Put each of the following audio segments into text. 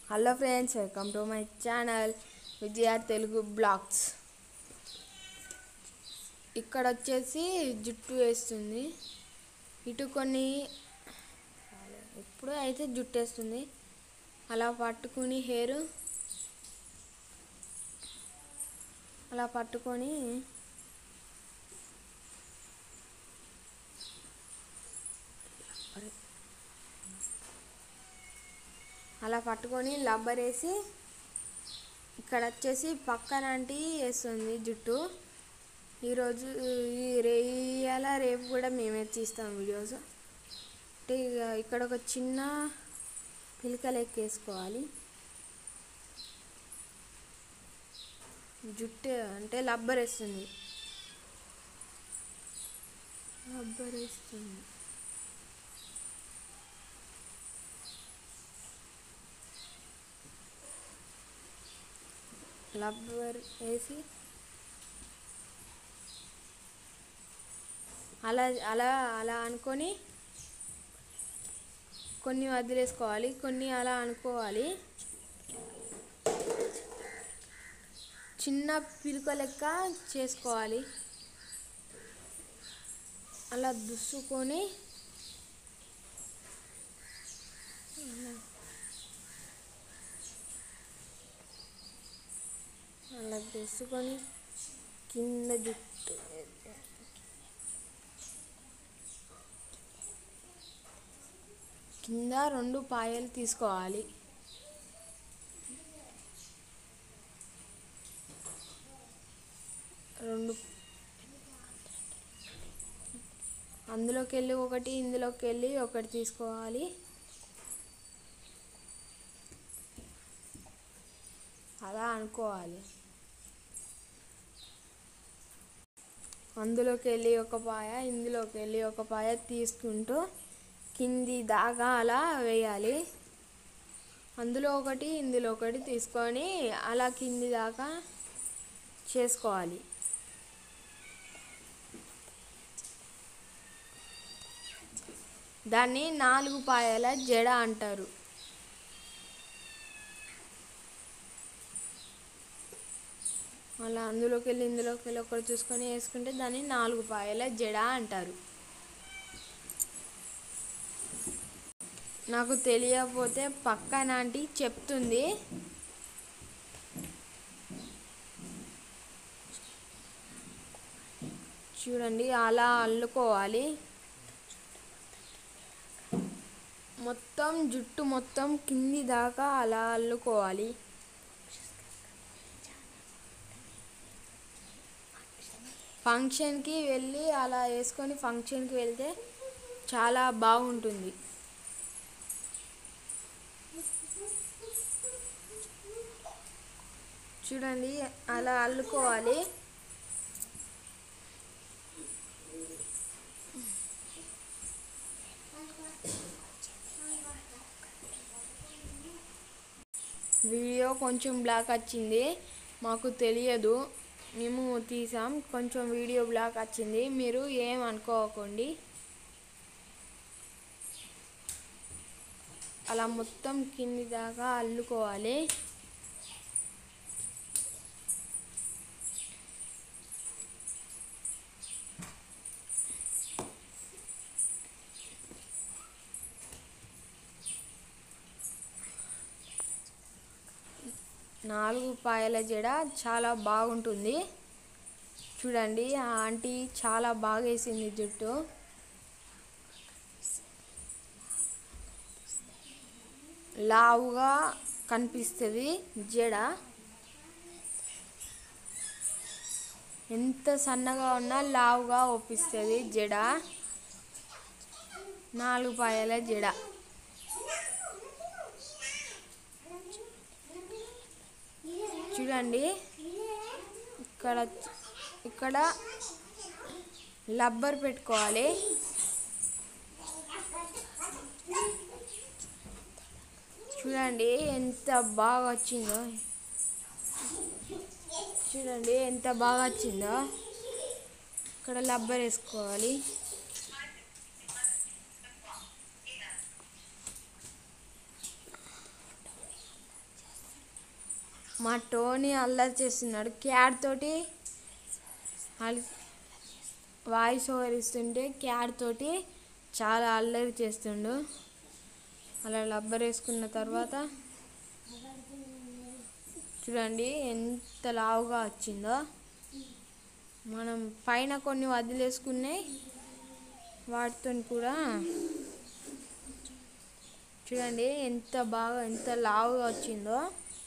hello friends welcome to my channel Vijaya Telugu blogs ఇక్కడ వచ్చేసి జుట్టు వేస్తుంది ఇటు కొన్ని ఎప్పుడు అయితే జుట్టు వేస్తుంది అలా పట్టుకుని హెయిర్ అలా పట్టుకొని అలా పట్టుకొని లబ్బర్ వేసి ఇక్కడ వచ్చేసి పక్కనంటి వేస్తుంది జుట్టు ఈరోజు ఈ రే ఇవాళ రేపు కూడా మేమే తీస్తాం వీడియోస్ అంటే ఇక ఇక్కడ ఒక చిన్న పిలక లెక్క వేసుకోవాలి జుట్టు అంటే లబ్బర్ వేస్తుంది లబ్బర్ వేస్తుంది లబ్బర్ వేసి అలా అలా అలా అనుకొని కొన్ని వదిలేసుకోవాలి కొన్ని అలా అనుకోవాలి చిన్న పిలుక లెక్క చేసుకోవాలి అలా దుస్సుకొని అలా దుస్సుకొని కింద జుట్టు కింద రెండు పాయలు తీసుకోవాలి రెండు అందులోకి వెళ్ళి ఒకటి ఇందులోకి వెళ్ళి ఒకటి తీసుకోవాలి అలా అనుకోవాలి అందులోకి వెళ్ళి ఒక పాయ ఇందులోకి వెళ్ళి ఒక పాయ తీసుకుంటూ కింది దాకా అలా వేయాలి అందులో ఒకటి ఇందులో ఒకటి తీసుకొని అలా కింది దాకా చేసుకోవాలి దాన్ని నాలుగు పాయల జడ అంటారు అలా అందులోకి వెళ్ళి ఇందులోకి వెళ్ళి ఒకటి చూసుకొని వేసుకుంటే దాన్ని నాలుగు పాయల జడ అంటారు నాకు తెలియకపోతే పక్కన ఆంటీ చెప్తుంది చూడండి అలా అల్లుకోవాలి మొత్తం జుట్టు మొత్తం కింది దాకా అలా అల్లుకోవాలి ఫంక్షన్కి వెళ్ళి అలా వేసుకొని ఫంక్షన్కి వెళ్తే చాలా బాగుంటుంది చూడండి అలా అల్లుకోవాలి వీడియో కొంచెం బ్లాక్ వచ్చింది మాకు తెలియదు మేము తీసాం కొంచెం వీడియో బ్లాక్ వచ్చింది మీరు ఏం అనుకోకండి అలా మొత్తం కింది దాకా అల్లుకోవాలి నాలుగు పాయల జడ చాలా బాగుంటుంది చూడండి ఆ ఆంటీ చాలా బాగా వేసింది జుట్టు లావుగా కనిపిస్తుంది జడ ఎంత సన్నగా ఉన్నా లావుగా ఒప్పిస్తుంది జడ నాలుగు పాయల జడ చూడండి ఇక్కడ ఇక్కడ లబ్బర్ పెట్టుకోవాలి చూడండి ఎంత బాగా వచ్చిందో చూడండి ఎంత బాగా వచ్చిందో ఇక్కడ లబ్బర్ వేసుకోవాలి మా టోనీ అల్లరి చేస్తున్నాడు క్యాట్ తోటి అల్- వాయిస్ ఓవర్ ఇస్తుంటే క్యాట్ తోటి చాలా అల్లరి చేస్తుండు అలా రబ్బర్ వేసుకున్న తర్వాత చూడండి ఎంత లావుగా వచ్చిందో మనం పైన కొన్ని వదిలేసుకున్నాయి వాటితో కూడా చూడండి ఎంత బాగా ఎంత లావుగా వచ్చిందో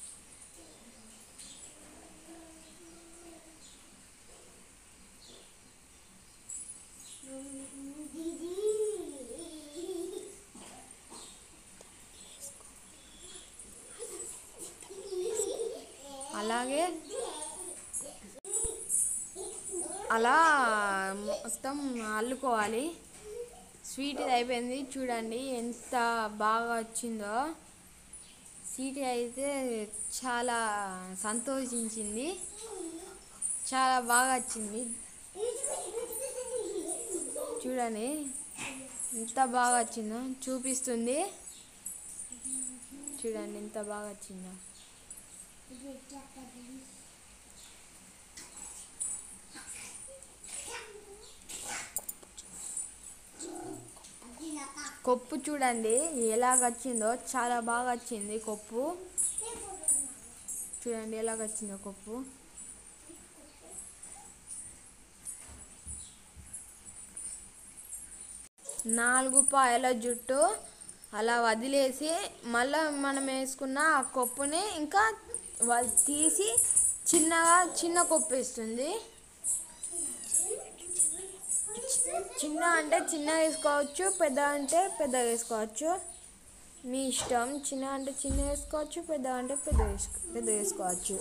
అలాగే అలా మొత్తం అల్లుకోవాలి స్వీట్ ఇది అయిపోయింది చూడండి ఎంత బాగా వచ్చిందో స్వీట్ అయితే చాలా సంతోషించింది చాలా బాగా వచ్చింది చూడండి ఎంత బాగా వచ్చిందో చూపిస్తుంది చూడండి ఎంత బాగా వచ్చిందో కొప్పు చూడండి ఎలాగ వచ్చిందో చాలా బాగా వచ్చింది కొప్పు చూడండి ఎలాగ వచ్చిందో కొప్పు నాలుగు పాయల జుట్టు అలా వదిలేసి మళ్ళీ మనం వేసుకున్న ఆ కొప్పుని ఇంకా వ- తీసి చిన్నగా చిన్న కొప్పు వేస్తుంది చిన్న అంటే చిన్న వేసుకోవచ్చు పెద్ద అంటే పెద్ద వేసుకోవచ్చు మీ ఇష్టం చిన్న అంటే చిన్న వేసుకోవచ్చు పెద్ద అంటే పెద్ద వేసుకో పెద్ద వేసుకోవచ్చు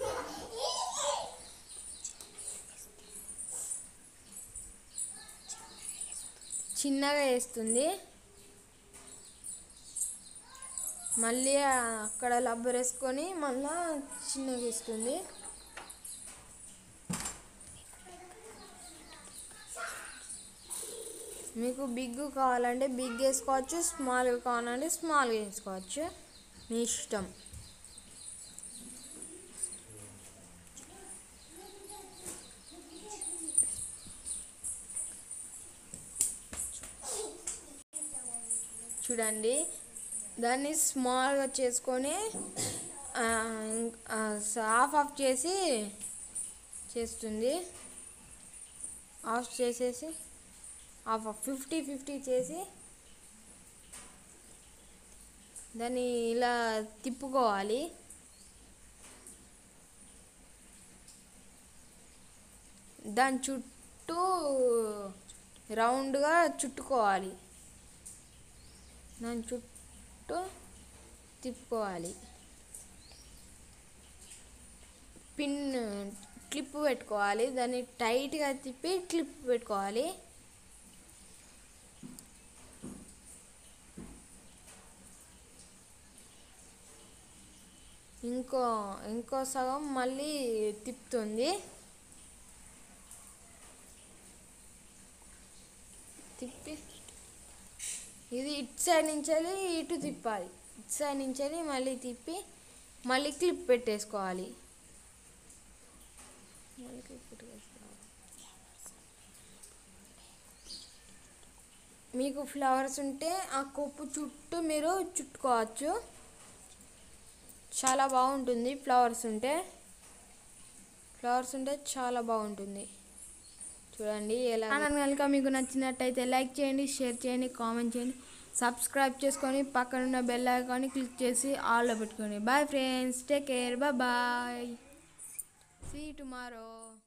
చిన్నగా వేస్తుంది మళ్ళీ అక్కడ లబ్బర్ వేసుకొని మళ్ళా చిన్నగా వేస్తుంది మీకు బిగ్ కావాలంటే బిగ్ వేసుకోవచ్చు స్మాల్ కావాలంటే స్మాల్గా వేసుకోవచ్చు మీ ఇష్టం చూడండి దాన్ని స్మాల్గా చేసుకొని ఆ, ఇం- ఆ, ఆఫ్ ఆఫ్ చేసి చేస్తుంది ఆఫ్ చేసేసి ఆఫ్ ఫిఫ్టీ ఫిఫ్టీ చేసి దాన్ని ఇలా తిప్పుకోవాలి దాని చుట్టూ రౌండ్గా చుట్టుకోవాలి దాని చుట్టూ తిప్పుకోవాలి పిన్ క్లిప్ పెట్టుకోవాలి దాన్ని టైట్గా తిప్పి క్లిప్ పెట్టుకోవాలి ఇంకో ఇంకో సగం మళ్ళీ తిప్పుతుంది తిప్పి ఇది ఇటు సైడ్ నుంచి వెళ్ళి ఇటు తిప్పాలి ఇటు సైడ్ నుంచి వెళ్ళి మళ్ళీ తిప్పి మళ్ళీ క్లిప్ పెట్టేసుకోవాలి మళ్ళీ క్లిప్ పెట్టేసుకోవాలి మీకు ఫ్లవర్స్ ఉంటే ఆ కొప్పు చుట్టూ మీరు చుట్టుకోవచ్చు చాలా బాగుంటుంది ఫ్లవర్స్ ఉంటే ఫ్లవర్స్ ఉంటే చాలా బాగుంటుంది చూడండి ఎలా ఛానల్ కనుక మీకు నచ్చినట్టయితే లైక్ చేయండి షేర్ చేయండి కామెంట్ చేయండి సబ్స్క్రైబ్ చేసుకొని పక్కనున్న బెల్ ఐకాన్ని క్లిక్ చేసి ఆల్లో పెట్టుకోండి bye friends take care bye see tomorrow